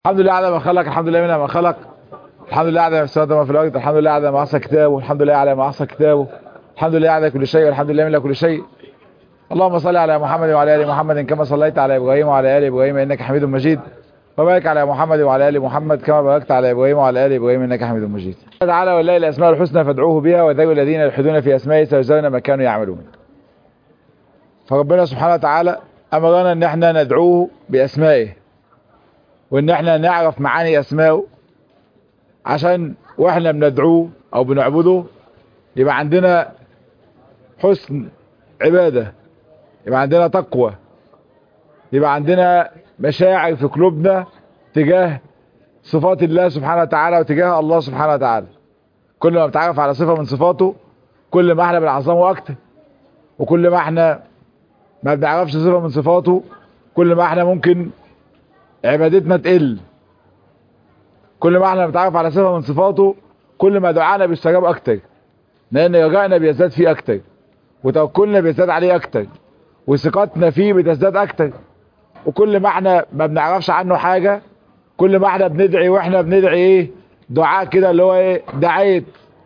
الحمد لله على ما خلق الحمد لله منها ما خلق الحمد لله على ما في السماوات وما في الارض الحمد لله على ما احصى كتابه الحمد لله على ما احصى كتابه الحمد لله على كل شيء والحمد لله من كل شيء اللهم صل على محمد وعلى ال محمد كما صليت على ابراهيم وعلى ال ابراهيم انك حميد مجيد وبارك على محمد وعلى ال محمد كما باركت على ابراهيم وعلى ال ابراهيم انك حميد مجيد تعالى والله الاسماء الحسنى فادعوه بها وذوي الذين يلحدون في اسمائه سيجزون ما كانوا يعملون فربنا سبحانه وتعالى امرنا ان احنا ندعوه باسمائه وان احنا نعرف معاني اسمائه عشان واحنا بندعوه او بنعبده يبقى عندنا حسن عبادة يبقى عندنا تقوى يبقى عندنا مشاعر في قلوبنا تجاه صفات الله سبحانه وتعالى وتجاه الله سبحانه وتعالى كل ما بتعرف على صفة من صفاته كل ما احنا بنعظمه اكتر وكل ما احنا ما بنعرفش صفة من صفاته كل ما احنا ممكن عبادتنا تقل كل ما احنا بنتعرف على صفة من صفاته كل ما دعانا بيستجاب اكتر لان رجائنا بيزداد فيه اكتر وتوكلنا بيزداد عليه اكتر وثقتنا فيه بتزداد اكتر وكل ما احنا ما بنعرفش عنه حاجة كل ما احنا بندعي واحنا بندعي ايه دعاء كده اللي هو ايه دعيت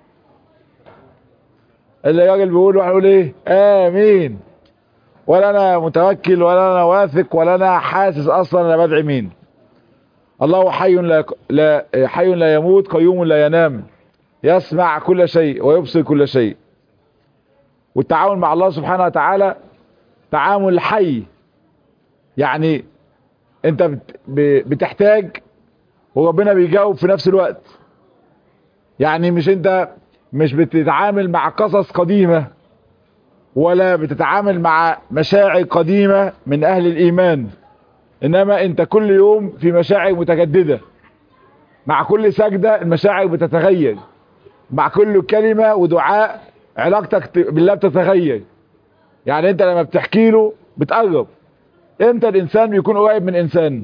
اللي الراجل بيقول واحد يقول ايه امين ولا انا متوكل ولا انا واثق ولا انا حاسس اصلا انا بدعي مين الله حي لا, لا حي لا يموت قيوم لا ينام يسمع كل شيء ويبصر كل شيء والتعامل مع الله سبحانه وتعالى تعامل حي يعني انت بتحتاج وربنا بيجاوب في نفس الوقت يعني مش انت مش بتتعامل مع قصص قديمة ولا بتتعامل مع مشاعر قديمة من اهل الايمان انما انت كل يوم في مشاعر متجددة مع كل سجدة المشاعر بتتغير مع كل كلمة ودعاء علاقتك بالله بتتغير يعني انت لما بتحكي له بتقرب امتى الانسان بيكون قريب من انسان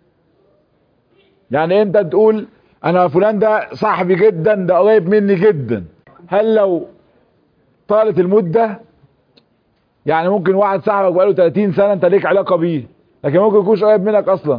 يعني انت تقول انا فلان ده صاحبي جدا ده قريب مني جدا هل لو طالت المدة يعني ممكن واحد صاحبك بقاله 30 سنة انت ليك علاقة بيه لكن ممكن يكونش قريب منك اصلا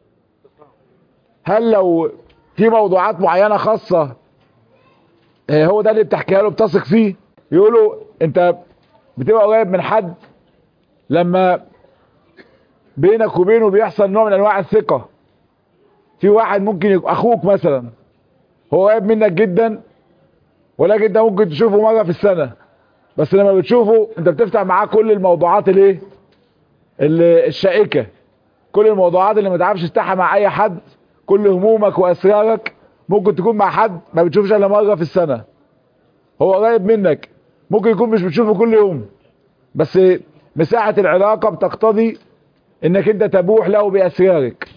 هل لو في موضوعات معينة خاصة هو ده اللي بتحكيها له بتثق فيه يقولوا انت بتبقى قريب من حد لما بينك وبينه بيحصل نوع من انواع الثقة في واحد ممكن يبقى اخوك مثلا هو قريب منك جدا ولكن انت ممكن تشوفه مرة في السنة بس لما بتشوفه انت بتفتح معاه كل الموضوعات الايه الشائكة كل الموضوعات اللي ما تعرفش تفتحها مع اي حد كل همومك واسرارك ممكن تكون مع حد ما بتشوفش الا مرة في السنة هو قريب منك ممكن يكون مش بتشوفه كل يوم بس مساحة العلاقة بتقتضي انك انت تبوح له باسرارك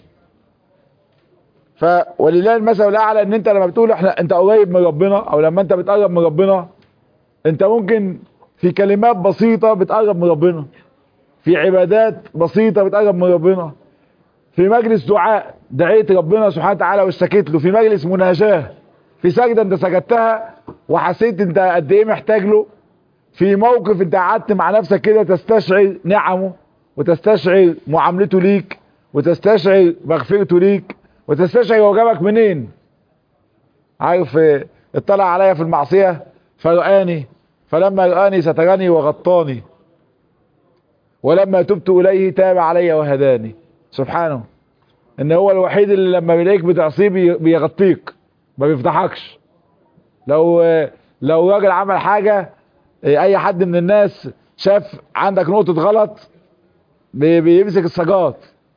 ف ولله المثل الاعلى ان انت لما بتقول احنا انت قريب من ربنا او لما انت بتقرب من ربنا انت ممكن في كلمات بسيطة بتقرب من ربنا في عبادات بسيطة بتقرب من ربنا في مجلس دعاء دعيت ربنا سبحانه وتعالى واشتكيت له في مجلس مناجاة في سجدة انت سجدتها وحسيت انت قد ايه محتاج له في موقف انت قعدت مع نفسك كده تستشعر نعمه وتستشعر معاملته ليك وتستشعر مغفرته ليك وتستشعر هو جابك منين عارف اطلع عليا في المعصية فرآني فلما رآني سترني وغطاني ولما تبت إليه تاب علي وهداني سبحانه ان هو الوحيد اللي لما بيلاقيك بتعصيه بيغطيك ما بيفضحكش لو لو راجل عمل حاجة اي حد من الناس شاف عندك نقطة غلط بيمسك السجات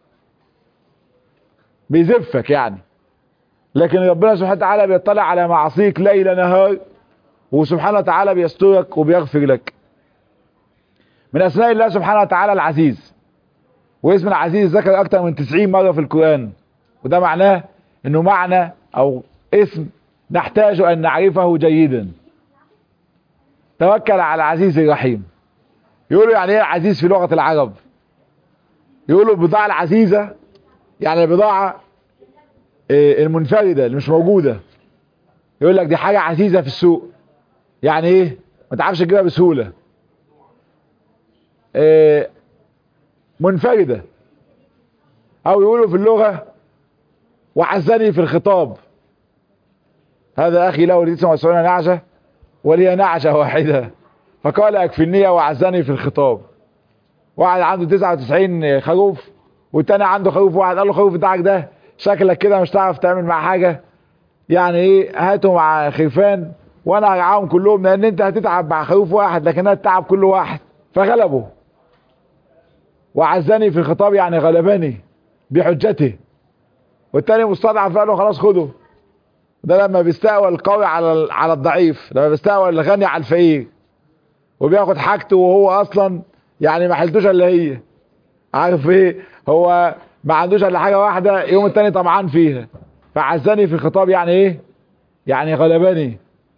بيزفك يعني لكن ربنا سبحانه وتعالى بيطلع على معاصيك ليل نهار وسبحانه وتعالى بيسترك وبيغفر لك من اسماء الله سبحانه وتعالى العزيز واسم العزيز ذكر اكتر من 90 مرة في القرآن وده معناه انه معنى او اسم نحتاج ان نعرفه جيدا توكل على العزيز الرحيم يقولوا يعني ايه العزيز في لغة العرب يقولوا البضاعة العزيزة يعني البضاعة المنفردة اللي مش موجودة يقول لك دي حاجة عزيزة في السوق يعني ايه ما تعرفش تجيبها بسهولة منفردة او يقولوا في اللغة وعزني في الخطاب هذا اخي له تسع وسبعين نعجة ولي نعجة واحدة فقال اكفلني وعزني في الخطاب واحد عنده 99 خروف والتاني عنده خروف واحد قال له خروف بتاعك ده شكلك كده مش هتعرف تعمل معاه حاجة يعني ايه هاته مع خرفان وانا هرعاهم كلهم لان انت هتتعب مع خروف واحد لكن هتتعب كل واحد فغلبه وعزني في الخطاب يعني غلبني بحجته والتاني مستضعف قال له خلاص خده ده لما بيستقوى القوي على على الضعيف لما بيستقوى الغني على الفقير وبياخد حاجته وهو اصلا يعني ما حلتوش الا هي عارف ايه هو ما عندوش الا حاجه واحده يوم التاني طمعان فيها فعزني في الخطاب يعني ايه يعني غلبني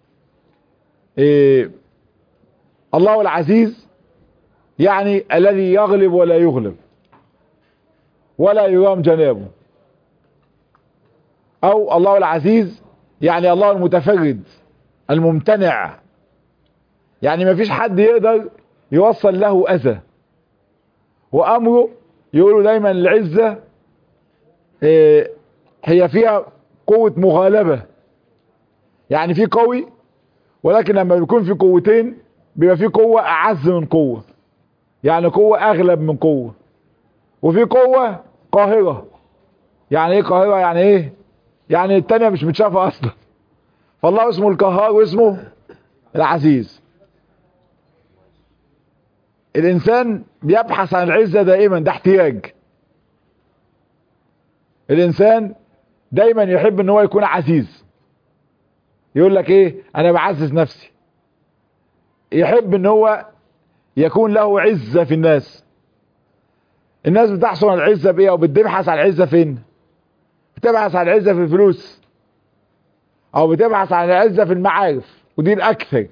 إيه الله العزيز يعني الذي يغلب ولا يغلب ولا يرام جنابه او الله العزيز يعني الله المتفرد الممتنع يعني ما فيش حد يقدر يوصل له اذى وامره يقولوا دايما العزة إيه هي فيها قوة مغالبة يعني في قوي ولكن لما بيكون في قوتين بيبقى في قوة اعز من قوة يعني قوة اغلب من قوة وفي قوة قاهرة يعني ايه قاهرة يعني ايه يعني التانية مش متشافة اصلا فالله اسمه القهار واسمه العزيز الانسان بيبحث عن العزة دائما ده احتياج الانسان دايما يحب ان هو يكون عزيز يقول لك ايه انا بعزز نفسي يحب ان هو يكون له عزة في الناس الناس بتحصل على العزة بايه او بتبحث عن العزة فين بتبحث عن العزة في الفلوس او بتبحث عن العزة في المعارف ودي الاكثر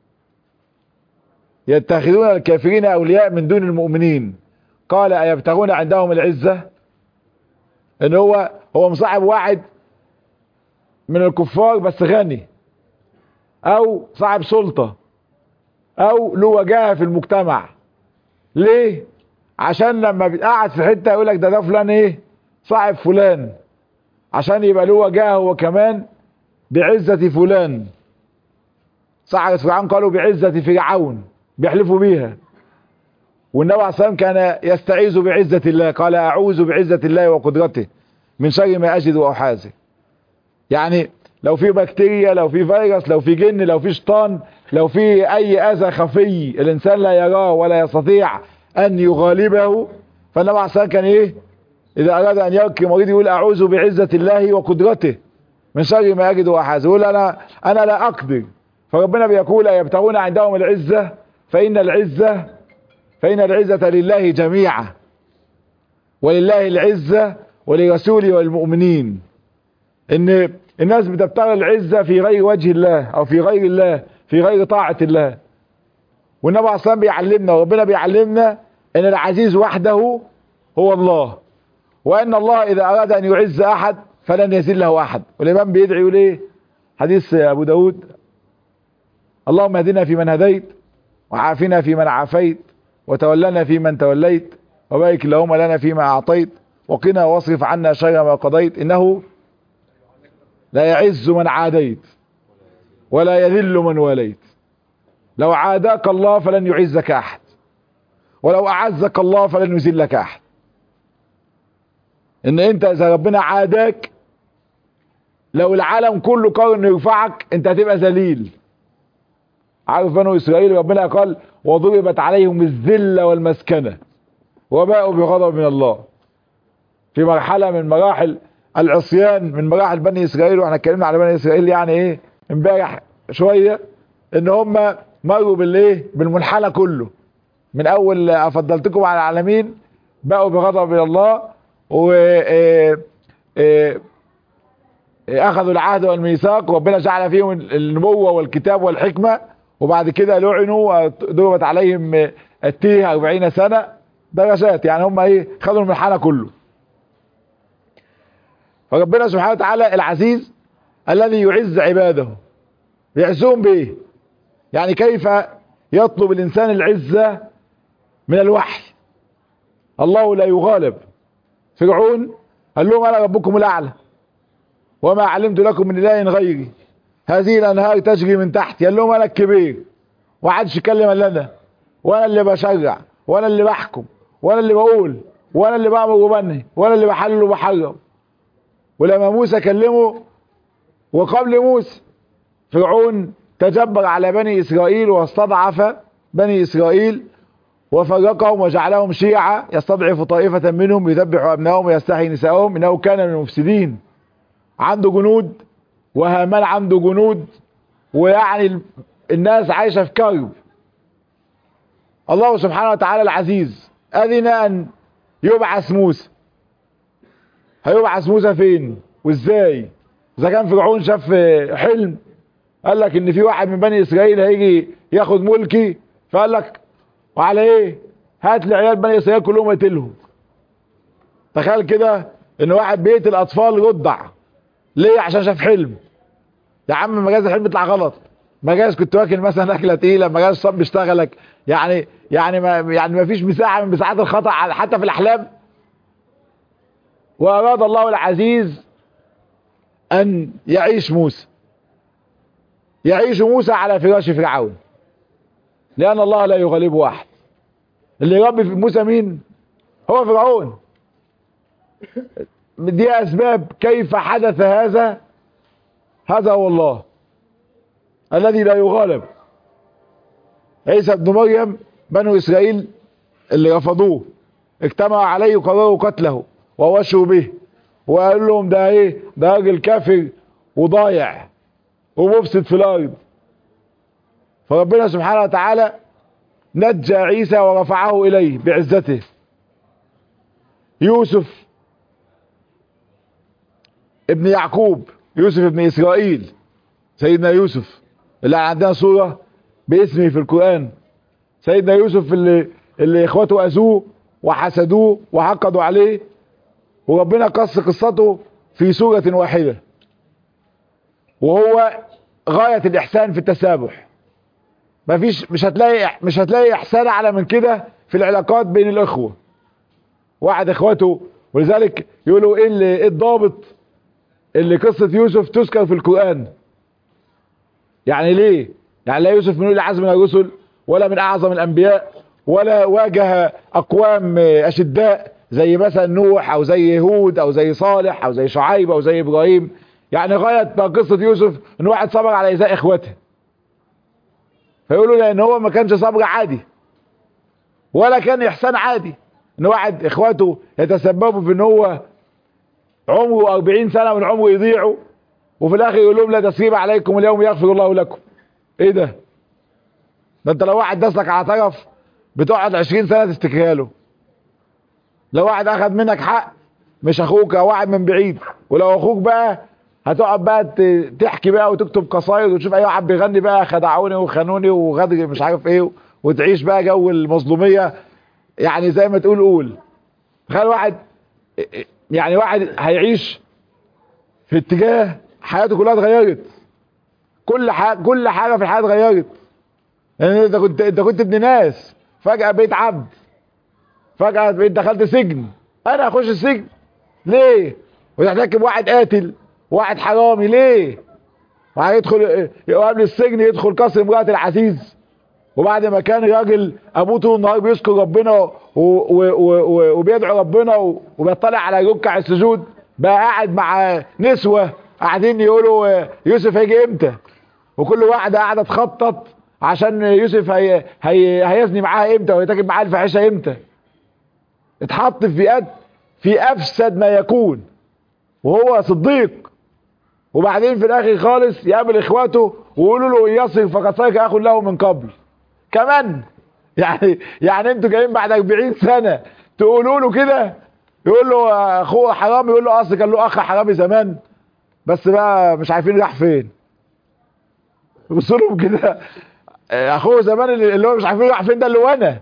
يتخذون الكافرين اولياء من دون المؤمنين قال ايبتغون عندهم العزة ان هو هو مصاحب واحد من الكفار بس غني او صاحب سلطة او له وجاهة في المجتمع ليه عشان لما بيتقعد في حتة يقول لك ده ده فلان ايه صاحب فلان عشان يبقى له وجاهه هو كمان بعزة فلان صحابة فرعون قالوا بعزة فرعون بيحلفوا بيها والنبي عليه الصلاة كان يستعيذ بعزة الله قال أعوذ بعزة الله وقدرته من شر ما أجد وأحاذر يعني لو في بكتيريا لو في فيروس لو في جن لو في شيطان لو في أي أذى خفي الإنسان لا يراه ولا يستطيع أن يغالبه فالنبي عليه الصلاة كان إيه إذا أراد أن يركي مريض يقول أعوذ بعزة الله وقدرته من شر ما يجد وأحاذر يقول أنا أنا لا أقدر فربنا بيقول يبتغون عندهم العزة فإن العزة فإن العزة لله جميعا ولله العزة ولرسوله والمؤمنين ان الناس بتبتغي العزة في غير وجه الله او في غير الله في غير طاعة الله والنبي عليه الصلاة بيعلمنا وربنا بيعلمنا ان العزيز وحده هو الله وان الله اذا اراد ان يعز احد فلن يزل له احد والامام بيدعي يقول ايه حديث ابو داود اللهم اهدنا في من هديت وعافنا في من عافيت وتولنا في من توليت وبارك اللهم لنا فيما اعطيت وقنا واصرف عنا شر ما قضيت انه لا يعز من عاديت ولا يذل من واليت لو عاداك الله فلن يعزك احد ولو اعزك الله فلن يذلك احد ان انت اذا ربنا عاداك لو العالم كله قرر انه يرفعك انت هتبقى ذليل عارف بنو اسرائيل ربنا قال وضربت عليهم الذله والمسكنه وباءوا بغضب من الله في مرحله من مراحل العصيان من مراحل بني اسرائيل واحنا اتكلمنا على بني اسرائيل يعني ايه امبارح شويه ان هم مروا بالايه بالمنحنى كله من اول افضلتكم على العالمين باءوا بغضب من الله و اخذوا العهد والميثاق وربنا جعل فيهم النبوه والكتاب والحكمه وبعد كده لعنوا وضربت عليهم التيه 40 سنه درجات يعني هم ايه خدوا المنحنى كله فربنا سبحانه وتعالى العزيز الذي يعز عباده يعزهم بايه يعني كيف يطلب الانسان العزة من الوحي الله لا يغالب فرعون قال لهم انا ربكم الاعلى وما علمت لكم من اله غيري هذه الانهار تجري من تحت قال لهم انا الكبير وعادش يتكلم الا انا وانا اللي بشرع وانا اللي بحكم وانا اللي بقول وانا اللي بامر وبنهي وانا اللي بحلل وبحرم ولما موسى كلمه وقبل موسى فرعون تجبر على بني اسرائيل واستضعف بني اسرائيل وفرقهم وجعلهم شيعا يستضعف طائفة منهم يذبح ابنائهم ويستحيي نساءهم انه كان من المفسدين عنده جنود وهامان عنده جنود ويعني الناس عايشة في كرب الله سبحانه وتعالى العزيز أذن أن يبعث موسى هيبعث موسى فين وازاي اذا كان فرعون شاف حلم قال لك ان في واحد من بني اسرائيل هيجي ياخد ملكي فقال لك وعلى ايه هات لي عيال بني اسرائيل كلهم اقتلهم تخيل كده ان واحد بيقتل اطفال يرضع ليه عشان شاف حلم يا عم مجاز الحلم يطلع غلط مجاز كنت واكل مثلا اكله تقيله مجاز صب اشتغلك يعني يعني ما يعني ما فيش مساحه من مساحات الخطا حتى في الاحلام واراد الله العزيز ان يعيش موسى يعيش موسى على فراش فرعون لان الله لا يغلبه احد اللي يربي موسى مين هو فرعون دي اسباب كيف حدث هذا هذا هو الله الذي لا يغالب عيسى ابن مريم بنو اسرائيل اللي رفضوه اجتمعوا عليه وقرروا قتله ووشوا به وقالوا لهم ده ايه ده راجل كافر وضايع ومفسد في الارض فربنا سبحانه وتعالى نجى عيسى ورفعه اليه بعزته يوسف ابن يعقوب يوسف ابن اسرائيل سيدنا يوسف اللي عندنا صورة باسمه في القرآن سيدنا يوسف اللي, اللي اخواته اذوه وحسدوه وحقدوا عليه وربنا قص قصته في سورة واحدة وهو غاية الإحسان في التسامح مفيش مش هتلاقي مش هتلاقي إحسان على من كده في العلاقات بين الإخوة واحد إخواته ولذلك يقولوا إيه, اللي إيه الضابط اللي قصة يوسف تذكر في القرآن يعني ليه يعني لا يوسف من أولي العزم من الرسل ولا من أعظم الأنبياء ولا واجه أقوام أشداء زي مثلا نوح أو زي هود أو زي صالح أو زي شعيب أو زي إبراهيم يعني غاية قصة يوسف إن واحد صبر على إيذاء إخوته فيقولوا لأن هو ما كانش صبر عادي ولا كان إحسان عادي إن واحد إخواته يتسببوا في إن هو عمره 40 سنة من عمره يضيعوا وفي الاخر يقول لهم لا تسريب عليكم اليوم يغفر الله لكم ايه ده ده انت لو واحد دسلك على طرف بتقعد 20 سنة تفتكرها له لو واحد اخذ منك حق مش اخوك او واحد من بعيد ولو اخوك بقى هتقعد بقى تحكي بقى وتكتب قصايد وتشوف اي واحد بيغني بقى خدعوني وخانوني وغدر مش عارف ايه وتعيش بقى جو المظلومية يعني زي ما تقول قول تخيل واحد يعني واحد هيعيش في اتجاه حياته كلها اتغيرت كل حاجه كل حاجه في الحياه اتغيرت يعني انت كنت انت كنت ابن ناس فجاه بقيت عبد فجاه بقيت دخلت سجن انا اخش السجن ليه وتحتكم واحد قاتل واحد حرامي ليه وهيدخل قبل السجن يدخل قصر امراه العزيز وبعد ما كان راجل ابوه طول النهار بيذكر ربنا وبيدعو ربنا وبيطلع على ركع السجود بقى قاعد مع نسوه قاعدين يقولوا يوسف هيجي امتى وكل واحده قاعده تخطط عشان يوسف هي هي هيزني معاها امتى ويتاكل معاها الفاحشه امتى اتحط في فئات في افسد ما يكون وهو صديق وبعدين في الاخر خالص يقابل اخواته ويقولوا له يصل فقد صدق اخ له من قبل كمان يعني يعني انتوا جايين بعد 40 سنه تقولوا له كده يقول له اخوه حرامي يقول له اصل كان له اخ حرامي زمان بس بقى مش عارفين راح فين بصوا لهم كده اخوه زمان اللي هو مش عارفين راح فين ده اللي هو انا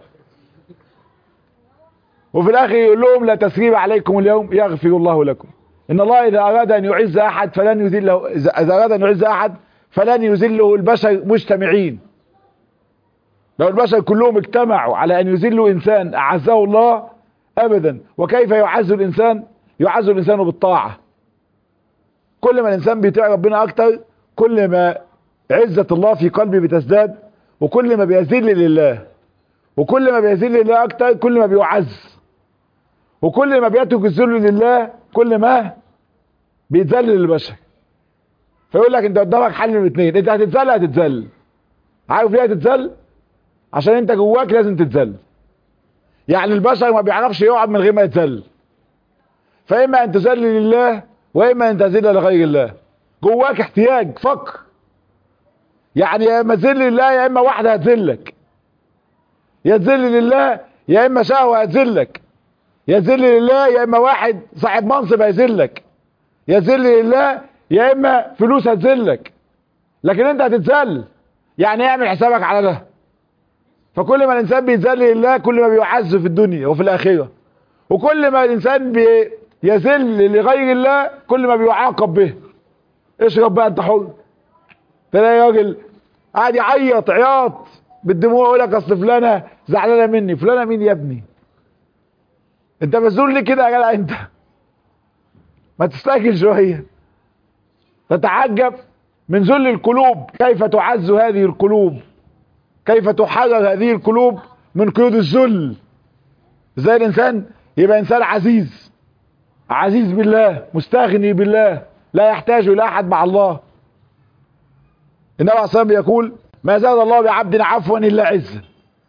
وفي الاخر يقول لهم لا تسريب عليكم اليوم يغفر الله لكم ان الله اذا اراد ان يعز احد فلن يذله اذا اراد ان يعز احد فلن يذله البشر مجتمعين لو البشر كلهم اجتمعوا على ان يذلوا انسان اعزه الله ابدا وكيف يعز الانسان يعز الانسان بالطاعه كل ما الانسان بيطيع ربنا اكتر كل ما عزة الله في قلبه بتزداد وكل ما بيذل لله وكل ما بيذل لله اكتر كل ما بيعز وكل ما بيترك الذل لله كل ما بيتذل للبشر فيقول لك انت قدامك حل من الاثنين انت هتتذل هتتذل عارف ليه هتتذل عشان انت جواك لازم تتذل يعني البشر ما بيعرفش يقعد من غير ما يتذل فاما ان تذل لله واما ان تذل لغير الله جواك احتياج فقر يعني يا اما تذل لله يا اما واحده هتذلك يا تذل لله يا اما شهوه هتذلك يا تذل لله يا اما واحد صاحب منصب هيذلك يا تذل لله يا اما فلوس هتذلك لكن انت هتتذل يعني اعمل حسابك على ده فكل ما الانسان بيذل لله كل ما بيعز في الدنيا وفي الاخره وكل ما الانسان بيذل لغير الله كل ما بيعاقب به اشرب بقى انت حر تلاقي راجل قاعد يعيط عياط بالدموع يقول لك اصل فلانه زعلانه مني فلانه مين يا ابني انت مذل ليه كده يا جدع انت ما تستاكل شويه تتعجب من ذل القلوب كيف تعز هذه القلوب كيف تحرر هذه القلوب من قيود الذل ازاي الانسان يبقى انسان عزيز عزيز بالله مستغني بالله لا يحتاج الى احد مع الله النبي عليه الصلاه والسلام يقول ما زاد الله بعبد عفوا الا عزا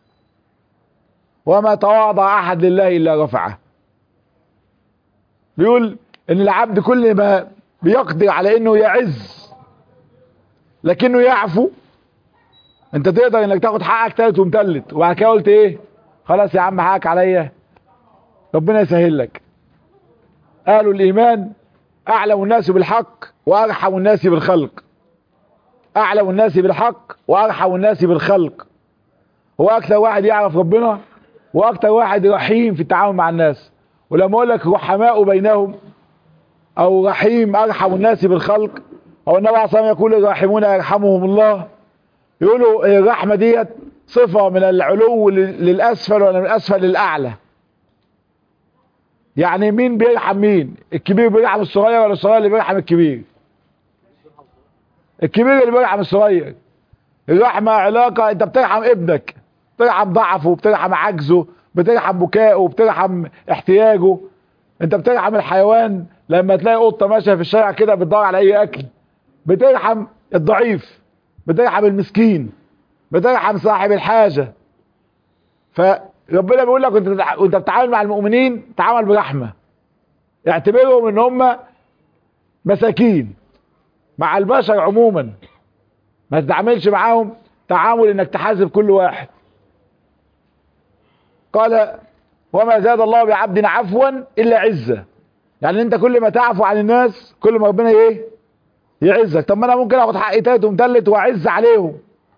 وما تواضع احد لله الا رفعه بيقول ان العبد كل ما بيقدر على انه يعز لكنه يعفو انت تقدر انك تاخد حقك تالت ومتلت وبعد كده قلت ايه خلاص يا عم حقك عليا ربنا يسهل لك قالوا الايمان اعلم الناس بالحق وارحم الناس بالخلق اعلم الناس بالحق وارحم الناس بالخلق هو اكثر واحد يعرف ربنا واكثر واحد رحيم في التعامل مع الناس ولما اقول لك رحماء بينهم او رحيم ارحم الناس بالخلق او النبي عليه الصلاه والسلام يقول الراحمون يرحمهم الله يقولوا الرحمه ديت صفه من العلو للاسفل ولا من الاسفل للاعلى يعني مين بيرحم مين الكبير بيرحم الصغير ولا الصغير اللي بيرحم الكبير الكبير اللي بيرحم الصغير الرحمه علاقه انت بترحم ابنك بترحم ضعفه بترحم عجزه بترحم بكائه بترحم احتياجه انت بترحم الحيوان لما تلاقي قطه ماشيه في الشارع كده بتدور على اي اكل بترحم الضعيف بترحم المسكين بترحم صاحب الحاجه فربنا بيقول لك وانت بتتعامل مع المؤمنين تعامل برحمه اعتبرهم ان هم مساكين مع البشر عموما ما تتعاملش معاهم تعامل انك تحاسب كل واحد قال وما زاد الله بعبد عفوا الا عزه يعني انت كل ما تعفو عن الناس كل ما ربنا ايه يعزك طب ما انا ممكن اخد حقي تالت ومتلت واعز عليهم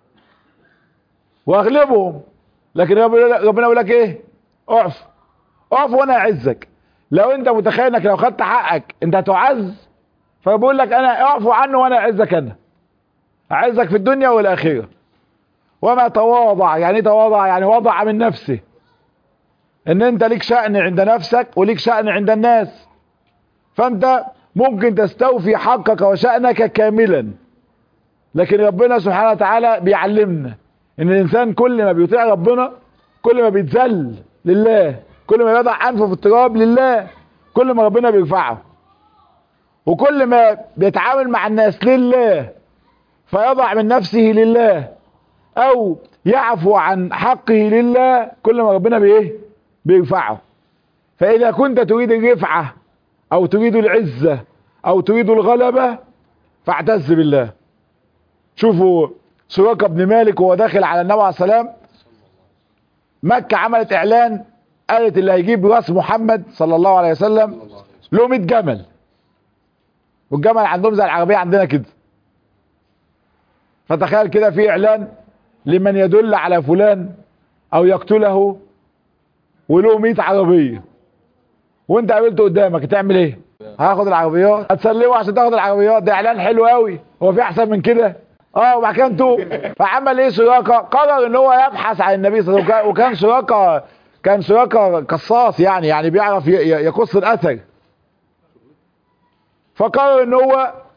واغلبهم لكن ربنا يقول لك ايه اعف اعف وانا اعزك لو انت متخيل انك لو خدت حقك انت هتعز فبقول لك انا اعفو عنه وانا اعزك انا اعزك في الدنيا والاخره وما تواضع يعني تواضع يعني وضع من نفسه ان انت ليك شأن عند نفسك وليك شأن عند الناس فانت ممكن تستوفي حقك وشأنك كاملا لكن ربنا سبحانه وتعالى بيعلمنا ان الانسان كل ما بيطيع ربنا كل ما بيتذل لله كل ما يضع انفه في التراب لله كل ما ربنا بيرفعه وكل ما بيتعامل مع الناس لله فيضع من نفسه لله او يعفو عن حقه لله كل ما ربنا بايه بيرفعه فاذا كنت تريد الرفعه او تريد العزه او تريد الغلبه فاعتز بالله شوفوا سراقه بن مالك وهو داخل على النبي عليه السلام مكه عملت اعلان قالت اللي هيجيب راس محمد صلى الله عليه وسلم له 100 جمل والجمل عندهم زي العربيه عندنا كده فتخيل كده في اعلان لمن يدل على فلان او يقتله وله 100 عربيه وانت قابلته قدامك تعمل ايه هاخد العربيات هتسلمه عشان تاخد العربيات ده اعلان حلو قوي هو في احسن من كده اه وبعد كده انتوا فعمل ايه سراقه قرر ان هو يبحث عن النبي صلى الله عليه وسلم وكان سراقه كان سراقه قصاص يعني يعني بيعرف يقص الاثر فقرر ان هو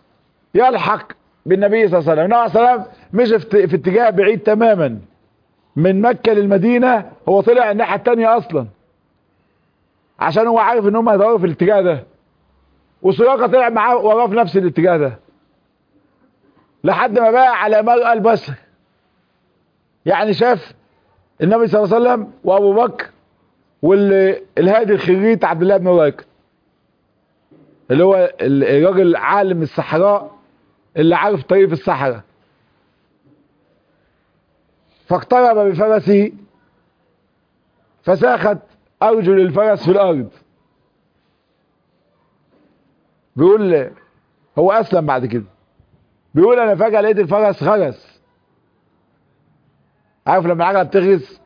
يلحق بالنبي صلى الله عليه وسلم النبي صلى الله عليه وسلم مشي في في اتجاه بعيد تماما من مكة للمدينة هو طلع الناحية التانية اصلا عشان هو عارف ان هم هيدوروا في الاتجاه ده وسراقة طلع معاه وراه في نفس الاتجاه ده لحد ما بقى على مرأى البصر يعني شاف النبي صلى الله عليه وسلم وابو بكر والهادي الخريت عبد الله بن رايك اللي هو الراجل عالم الصحراء اللي عارف طريق في الصحراء فاقترب بفرسه فساخت ارجل الفرس في الارض بيقول هو اسلم بعد كده بيقول انا فجأة لقيت الفرس غرس عارف لما العجلة بتغرس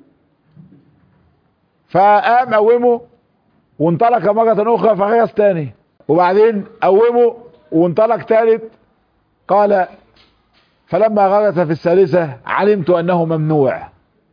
فقام قومه وانطلق مرة اخرى فغرس تاني وبعدين قومه وانطلق ثالث قال فلما غرس في الثالثة علمت انه ممنوع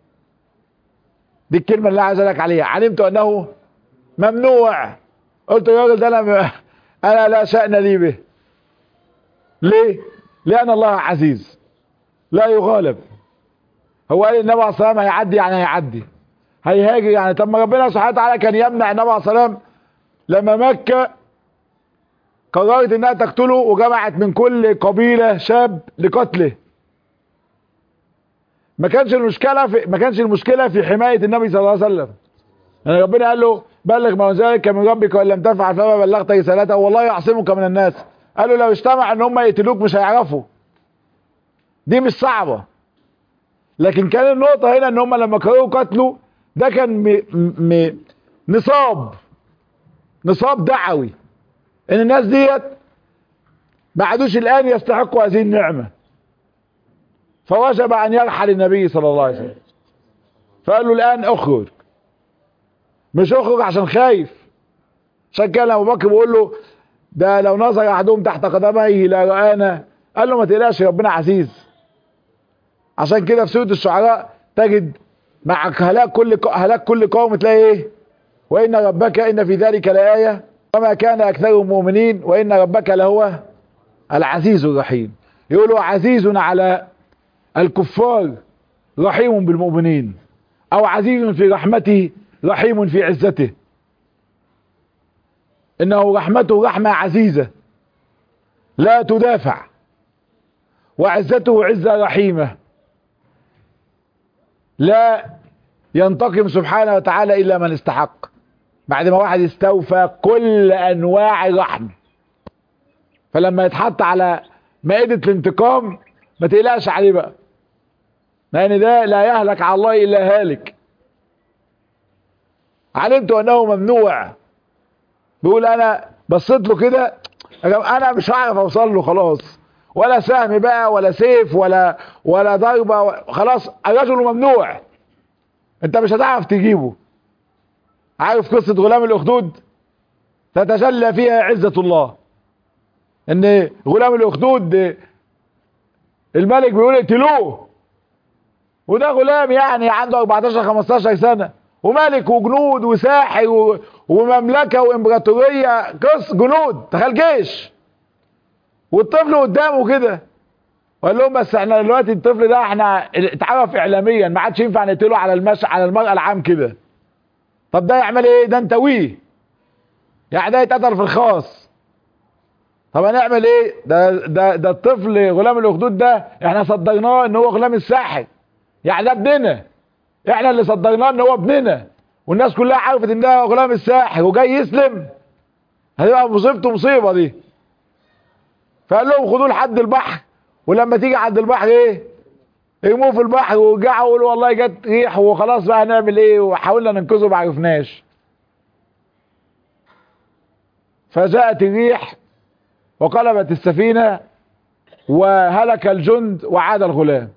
دي الكلمة اللي عايز لك عليها علمت انه ممنوع قلت الراجل ده انا انا لا شأن لي به ليه لان الله عزيز لا يغالب هو قال النبي عليه الصلاه والسلام هيعدي يعني هيعدي هيهاجر يعني طب ما ربنا سبحانه وتعالى كان يمنع النبي عليه الصلاه والسلام لما مكه قررت انها تقتله وجمعت من كل قبيله شاب لقتله ما كانش المشكله في ما كانش المشكله في حمايه النبي صلى الله عليه وسلم يعني ربنا قال له بلغ ما انزلك من ربك وان لم تفعل فما بلغت رسالته والله يعصمك من الناس قالوا لو اجتمع ان هم يقتلوك مش هيعرفوا دي مش صعبه لكن كان النقطه هنا ان هم لما قرروا قتله ده كان م... م... نصاب نصاب دعوي ان الناس ديت ما عادوش الان يستحقوا هذه النعمه فوجب ان يرحل النبي صلى الله عليه وسلم فقال له الان اخرج مش اخرج عشان خايف عشان كده ابو بكر بيقول له ده لو نظر احدهم تحت قدميه لرآنا قال له ما تقلقش ربنا عزيز عشان كده في سوره الشعراء تجد مع هلاك كل هلاك كل قوم تلاقي ايه وان ربك ان في ذلك لآية وما كان اكثرهم مؤمنين وان ربك لهو العزيز الرحيم يقولوا عزيز على الكفار رحيم بالمؤمنين او عزيز في رحمته رحيم في عزته انه رحمته رحمة عزيزة لا تدافع وعزته عزة رحيمة لا ينتقم سبحانه وتعالى الا من استحق بعد ما واحد استوفى كل انواع الرحمة فلما يتحط على مائدة الانتقام ما تقلقش عليه بقى لان ده لا يهلك على الله الا هالك علمت انه ممنوع بيقول انا بصيت له كده انا مش هعرف اوصل له خلاص ولا سهم بقى ولا سيف ولا ولا ضربه خلاص الرجل ممنوع انت مش هتعرف تجيبه عارف قصه غلام الاخدود تتجلى فيها عزه الله ان غلام الاخدود الملك بيقول اقتلوه وده غلام يعني عنده 14 15 سنه وملك وجنود وساحر و... ومملكة وامبراطورية قص جنود تخيل جيش والطفل قدامه كده وقال لهم بس احنا دلوقتي الطفل ده احنا اتعرف اعلاميا ما عادش ينفع نقتله على المش على المرأة العام كده طب ده يعمل ايه ده انتويه يعني ده يتقتل في الخاص طب هنعمل ايه ده ده ده الطفل غلام الاخدود ده احنا صدرناه ان هو غلام الساحر يعني ده ابننا احنا اللي صدرناه ان هو ابننا والناس كلها عرفت ان ده غلام الساحر وجاي يسلم هتبقى مصيبته مصيبه دي فقال لهم خدوه لحد البحر ولما تيجي عند البحر ايه ارموه في البحر ورجعوا وقولوا والله جت ريح وخلاص بقى هنعمل ايه وحاولنا ننقذه ما عرفناش فجاءت الريح وقلبت السفينه وهلك الجند وعاد الغلام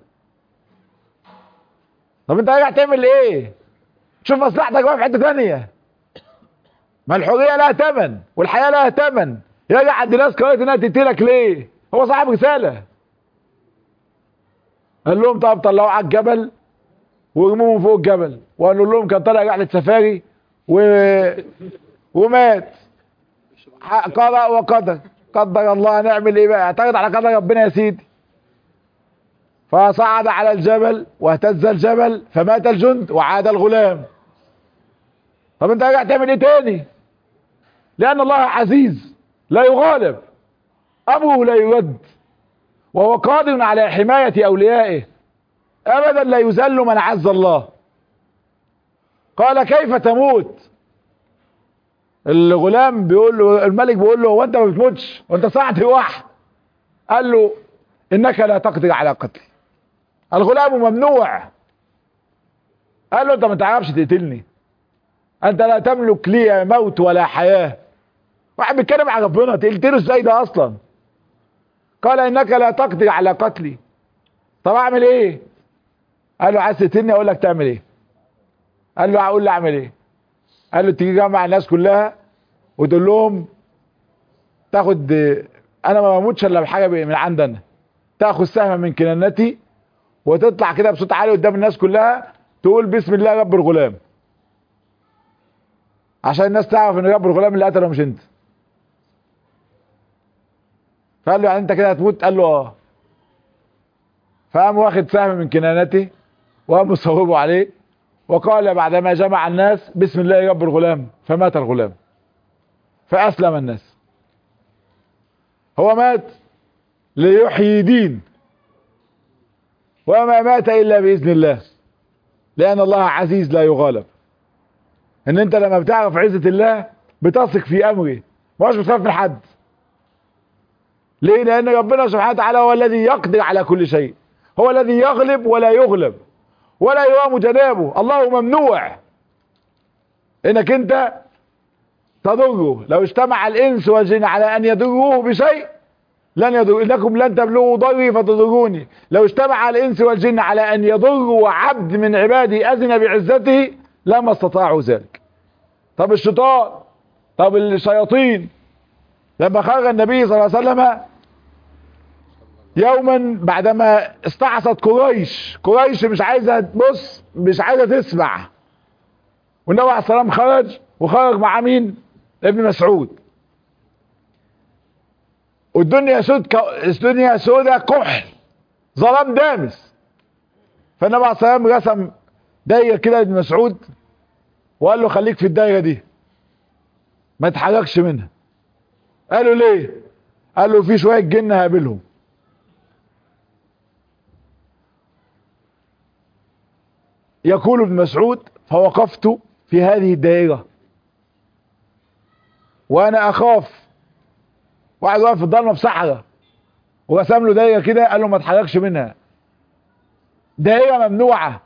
طب انت راجع تعمل ايه شوف مصلحتك بقى في حته ثانيه ما الحريه لها ثمن والحياه لها ثمن يرجع عند ناس قررت انها تقتلك ليه هو صاحب رساله قال لهم طب طلعوا على الجبل ورموه من فوق الجبل وقالوا لهم كان طالع رحله سفاري و... ومات قرأ وقدر قدر الله نعمل ايه بقى اعترض على قدر ربنا يا سيدي فصعد على الجبل واهتز الجبل فمات الجند وعاد الغلام طب انت راجع تعمل ايه تاني لان الله عزيز لا يغالب امره لا يرد وهو قادر على حماية اوليائه ابدا لا يذل من عز الله قال كيف تموت الغلام بيقول له الملك بيقول له هو انت ما بتموتش وانت صاحب واحد قال له انك لا تقدر على قتلي الغلام ممنوع قال له انت ما تعرفش تقتلني انت لا تملك لي موت ولا حياة واحد بيتكلم عن ربنا تقتله ازاي ده اصلا قال انك لا تقدر على قتلي طب اعمل ايه قال له عايز تقتلني اقول لك تعمل ايه قال له هقول له اعمل ايه قال له تيجي جمع الناس كلها وتقول لهم تاخد انا ما بموتش الا بحاجه من عندنا تاخد سهم من كنانتي وتطلع كده بصوت عالي قدام الناس كلها تقول بسم الله رب الغلام عشان الناس تعرف ان رب الغلام اللي قتله مش انت فقال له يعني انت كده هتموت قال له اه فقام واخد سهم من كنانته وقام مصوبه عليه وقال بعدما جمع الناس بسم الله رب الغلام فمات الغلام فأسلم الناس هو مات ليحيي دين وما مات إلا بإذن الله لأن الله عزيز لا يغالب ان انت لما بتعرف عزة الله بتثق في امره مش بتخاف من حد ليه لان ربنا سبحانه وتعالى هو الذي يقدر على كل شيء هو الذي يغلب ولا يغلب ولا يرام جنابه الله ممنوع انك انت تضره لو اجتمع الانس والجن على ان يضروه بشيء لن يضر انكم لن تبلغوا ضري فتضروني لو اجتمع الانس والجن على ان يضروا عبد من عبادي اذن بعزته لما استطاعوا ذلك طب الشيطان طب الشياطين لما خرج النبي صلى الله عليه وسلم يوما بعدما استعصت قريش قريش مش عايزه تبص مش عايزه تسمع والنبي عليه الصلاه والسلام خرج وخرج مع مين ابن مسعود والدنيا سود ك... الدنيا سودة كحل ظلام دامس فالنبي عليه الصلاه والسلام رسم دايره كده ابن مسعود وقال له خليك في الدايره دي ما تحركش منها قالوا ليه قال له في شويه جن هقابلهم يقول ابن مسعود فوقفت في هذه الدائرة وانا اخاف واحد واقف في الضلمه في صحراء ورسم له دايره كده قال له ما تحركش منها دائره ممنوعه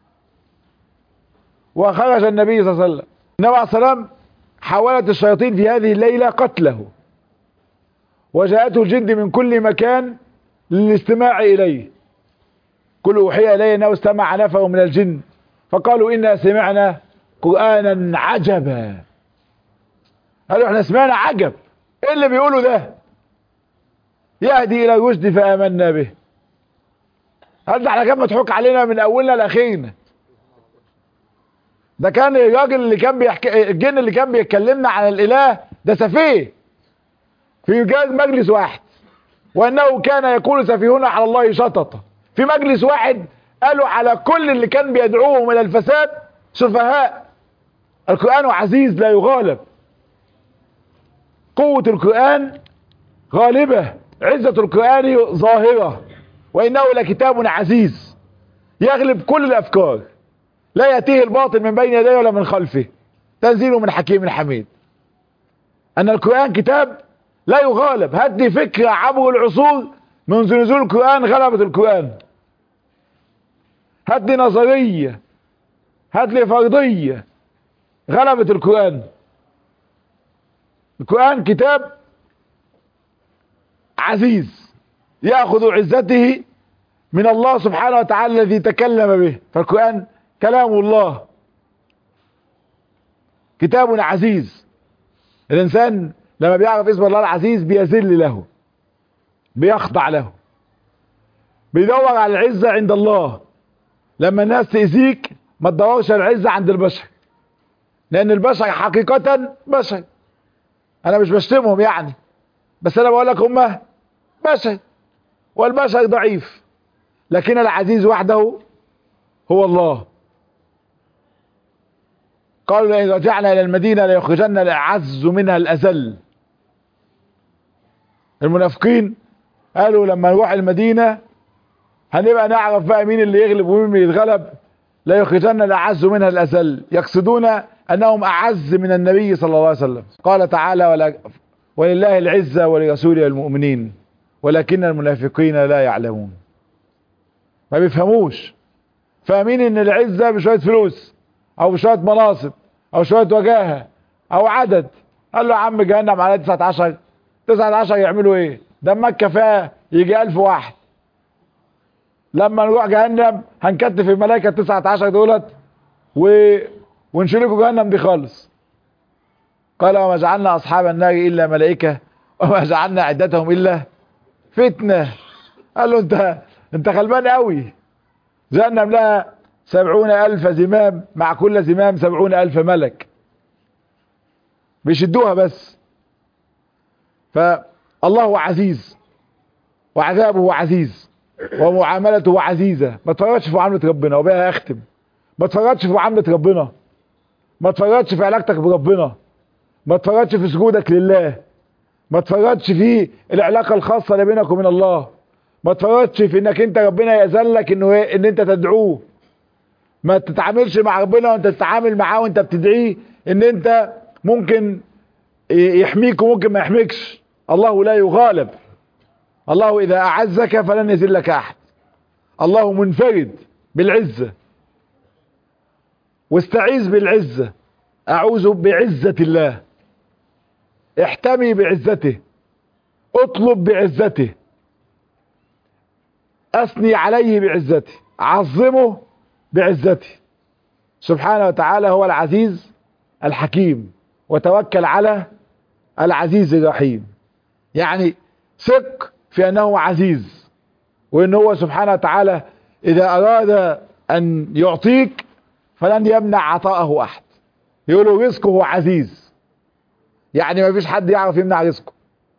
وخرج النبي صلى الله عليه وسلم النبي عليه السلام حاولت الشياطين في هذه الليله قتله وجاءته الجن من كل مكان للاستماع اليه كل اوحي الي انه استمع نفر من الجن فقالوا انا سمعنا قرانا عجبا قالوا احنا سمعنا عجب ايه اللي بيقولوا ده يهدي الى الرشد فامنا به هل ده احنا كان مضحوك علينا من اولنا لاخرنا ده كان الراجل اللي كان بيحكي الجن اللي كان بيتكلمنا عن الاله ده سفيه في جهاز مجلس واحد وانه كان يقول سفيهنا على الله شططا في مجلس واحد قالوا على كل اللي كان بيدعوهم الى الفساد سفهاء القرآن عزيز لا يغالب قوة القرآن غالبة عزة القرآن ظاهرة وإنه لكتاب عزيز يغلب كل الأفكار لا يأتيه الباطل من بين يديه ولا من خلفه تنزيل من حكيم حميد أن القرآن كتاب لا يغالب هدي فكرة عبر العصور منذ نزول القرآن غلبت القرآن هات لي نظرية هات لي فرضية غلبت القرآن القرآن كتاب عزيز يأخذ عزته من الله سبحانه وتعالى الذي تكلم به فالقرآن كلام الله كتاب عزيز الإنسان لما بيعرف اسم الله العزيز بيذل له بيخضع له بيدور على العزة عند الله لما الناس تأذيك ما تدورش على العزة عند البشر لأن البشر حقيقة بشر أنا مش بشتمهم يعني بس انا بقول لك هم بشر والبشر ضعيف لكن العزيز وحده هو الله قالوا لئن رجعنا الى المدينه ليخرجن الاعز منها الاذل المنافقين قالوا لما نروح المدينه هنبقى نعرف بقى مين اللي يغلب ومين اللي يتغلب لا يخرجن الاعز منها الاذل يقصدون انهم اعز من النبي صلى الله عليه وسلم قال تعالى ولا ولله العزه ولرسوله والمؤمنين ولكن المنافقين لا يعلمون ما بيفهموش فاهمين ان العزه بشويه فلوس او بشويه مناصب او شويه وجاهه او عدد قال له يا عم جهنم على 19 19 يعملوا ايه ده مكه فيها يجي 1000 واحد لما نروح جهنم هنكتف الملائكه 19 دولت و... ونشيل لكم جهنم دي خالص قال وما جعلنا اصحاب النار الا ملائكه وما جعلنا عدتهم الا فتنه قال له انت انت غلبان قوي جهنم لها سبعون الف زمام مع كل زمام سبعون الف ملك بيشدوها بس فالله عزيز وعذابه عزيز ومعاملته عزيزة ما تفرجش في معاملة ربنا وبها اختم ما تفرجش في معاملة ربنا ما تفرجش في علاقتك بربنا ما تفرجش في سجودك لله ما تفرجش في العلاقة الخاصة اللي بينك وبين الله ما تفرجش في انك انت ربنا يأذلك انه ان انت تدعوه ما تتعاملش مع ربنا وانت تتعامل معاه وانت بتدعيه ان انت ممكن يحميك وممكن ما يحميكش الله لا يغالب الله اذا اعزك فلن يذلك احد الله منفرد بالعزة واستعيذ بالعزة اعوذ بعزة الله احتمي بعزته اطلب بعزته اثني عليه بعزته عظمه بعزته سبحانه وتعالى هو العزيز الحكيم وتوكل على العزيز الرحيم يعني ثق في انه عزيز وان هو سبحانه وتعالى اذا اراد ان يعطيك فلن يمنع عطاءه احد يقولوا رزقه عزيز يعني ما فيش حد يعرف يمنع رزقه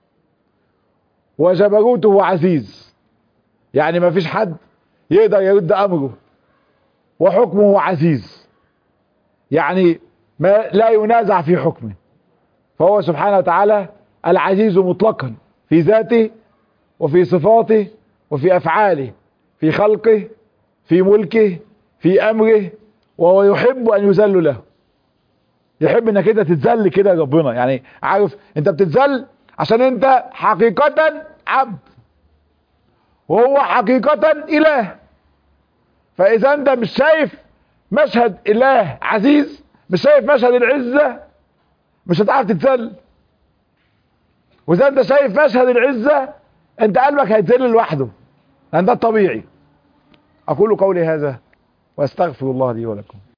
وجبروته عزيز يعني ما فيش حد يقدر يرد امره وحكمه عزيز يعني ما لا ينازع في حكمه فهو سبحانه وتعالى العزيز مطلقا في ذاته وفي صفاته وفي افعاله في خلقه في ملكه في امره وهو يحب ان يذل له يحب انك انت تتذل كده ربنا يعني عارف انت بتتذل عشان انت حقيقة عبد وهو حقيقة اله فاذا انت مش شايف مشهد اله عزيز مش شايف مشهد العزة مش هتعرف تتذل واذا انت شايف مشهد العزة انت قلبك هيتذل لوحده لان ده الطبيعي اقول قولي هذا واستغفر الله لي ولكم